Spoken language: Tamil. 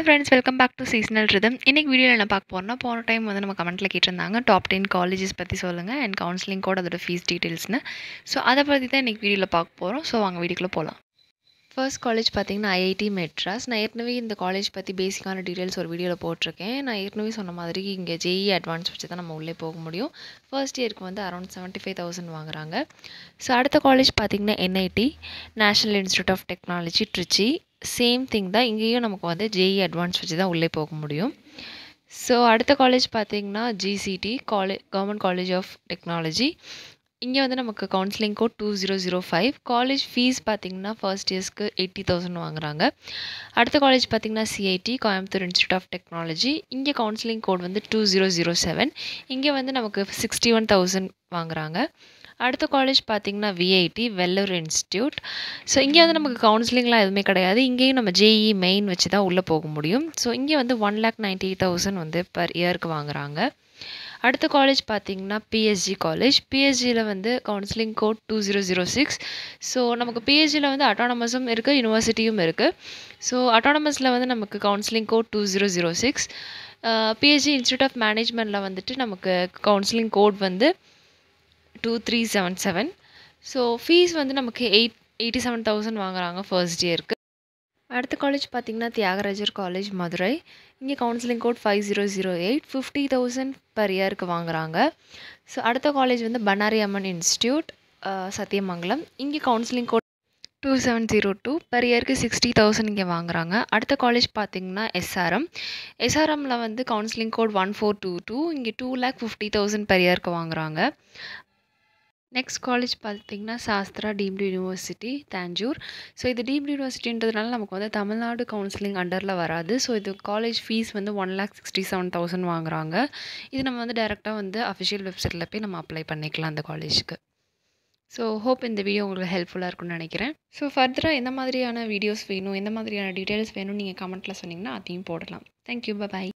hello friends welcome back to Seasonal Rhythm இன்றைக்கி வீடியோவில் என்ன பார்க்க போகிறோம்னா போன டைம் வந்து நம்ம கமெண்ட்டில் கேட்டிருந்தாங்க டாப் டென் காலேஜஸ் பற்றி சொல்லுங்கள் அண்ட் கவுன்சிலிங் கோட் அதோட ஃபீஸ் டீட்டெயில்ஸ்னு ஸோ அதை பற்றி தான் இன்றைக்கி வீடியோவில் பார்க்க போகிறோம் ஸோ வாங்க வீடியோக்குள்ளே போகலாம் ஃபர்ஸ்ட் காலேஜ் பார்த்தீங்கன்னா ஐஐடி மெட்ராஸ் நான் ஏற்கனவே இந்த காலேஜ் பற்றி பேசிக்கான டீட்டெயில்ஸ் ஒரு வீடியோவில் போட்டிருக்கேன் நான் ஏற்கனவே சொன்ன மாதிரி இங்கே ஜேஇ அட்வான்ஸ் வச்சு தான் நம்ம உள்ளே போக முடியும் ஃபர்ஸ்ட் இயருக்கு வந்து அரௌண்ட் செவன்ட்டி ஃபைவ் தௌசண்ட் வாங்குறாங்க ஸோ அடுத்த காலேஜ் பார்த்திங்கன்னா NIT national institute of technology Trichy same thing தான் இங்கேயும் நமக்கு வந்து ஜேஇ அட்வான்ஸ் வச்சு தான் உள்ளே போக முடியும் ஸோ அடுத்த காலேஜ் பார்த்திங்கன்னா ஜிசிடி காலே கவர்மெண்ட் காலேஜ் ஆஃப் டெக்னாலஜி இங்கே வந்து நமக்கு counselling code two zero zero five college fees பார்த்திங்கன்னா ஃபர்ஸ்ட் இயர்ஸ்க்கு எயிட்டி தௌசண்ட் வாங்குறாங்க அடுத்த காலேஜ் பார்த்திங்கன்னா CIT Coimbatore institute of technology இங்கே கவுன்சிலிங் கோட் வந்து டூ ஜீரோ ஜீரோ செவன் இங்கே வந்து நமக்கு சிக்ஸ்டி ஒன் தௌசண்ட் வாங்குறாங்க அடுத்த காலேஜ் பார்த்திங்கன்னா விஐடி வெல்லூர் இன்ஸ்டியூட் ஸோ இங்கே வந்து நமக்கு கவுன்சிலிங்லாம் எதுவுமே கிடையாது இங்கேயும் நம்ம ஜேஇ மெயின் வச்சு தான் உள்ளே போக முடியும் ஸோ இங்கே வந்து one lakh ninety eight thousand வந்து பர் இயருக்கு வாங்குறாங்க அடுத்த காலேஜ் பார்த்திங்கன்னா பிஎஸ்ஜி காலேஜ் பிஎஸ்ஜியில் வந்து counselling code two zero zero six so நமக்கு பிஎஸ்ஜியில் வந்து அட்டானமஸும் இருக்குது யூனிவர்சிட்டியும் இருக்குது ஸோ அட்டானமஸில் வந்து நமக்கு counselling code two zero zero six PSG institute of மேனேஜ்மெண்ட்டில் வந்துட்டு நமக்கு கவுன்சிலிங் கோட் வந்து two three seven seven so fees வந்து நமக்கு எயிட் எயிட்டி செவன் தௌசண்ட் வாங்குறாங்க ஃபர்ஸ்ட் இயருக்கு அடுத்த காலேஜ் பார்த்திங்கன்னா தியாகராஜர் காலேஜ் மதுரை இங்கே counselling code five zero zero eight fifty thousand per இயருக்கு வாங்குறாங்க ஸோ அடுத்த காலேஜ் வந்து பனாரி அம்மன் இன்ஸ்டியூட் சத்தியமங்கலம் இங்கே counselling code two seven zero two per இயருக்கு சிக்ஸ்டி தௌசண்ட் இங்கே வாங்குறாங்க அடுத்த காலேஜ் பார்த்திங்கன்னா எஸ்ஆர்எம் எஸ்ஆர்எம்மில் வந்து counselling code one four two two இங்கே two lakh fifty thousand per இயருக்கு வாங்குறாங்க நெக்ஸ்ட் காலேஜ் பார்த்திங்கன்னா Sastra deemed university Tanjore so இது டீம்டு யூனிவர்சிட்டின்றதுனால நமக்கு வந்து தமிழ்நாடு கவுன்சிலிங் அண்டரில் வராது ஸோ இது காலேஜ் ஃபீஸ் வந்து one lakh sixty seven thousand வாங்குறாங்க இது நம்ம வந்து டேரெக்டாக வந்து அஃபிஷியல் வெப்சைட்டில் போய் நம்ம அப்ளை பண்ணிக்கலாம் அந்த காலேஜுக்கு ஸோ ஹோப் இந்த வீடியோ உங்களுக்கு ஹெல்ப்ஃபுல்லாக இருக்கும்னு நினைக்கிறேன் ஸோ ஃபர்தராக எந்த மாதிரியான வீடியோஸ் வேணும் எந்த மாதிரியான டீட்டெயில்ஸ் வேணும் நீங்கள் கமெண்ட்டில் சொன்னிங்கன்னா அதையும் போடலாம் தேங்க்யூ பாய்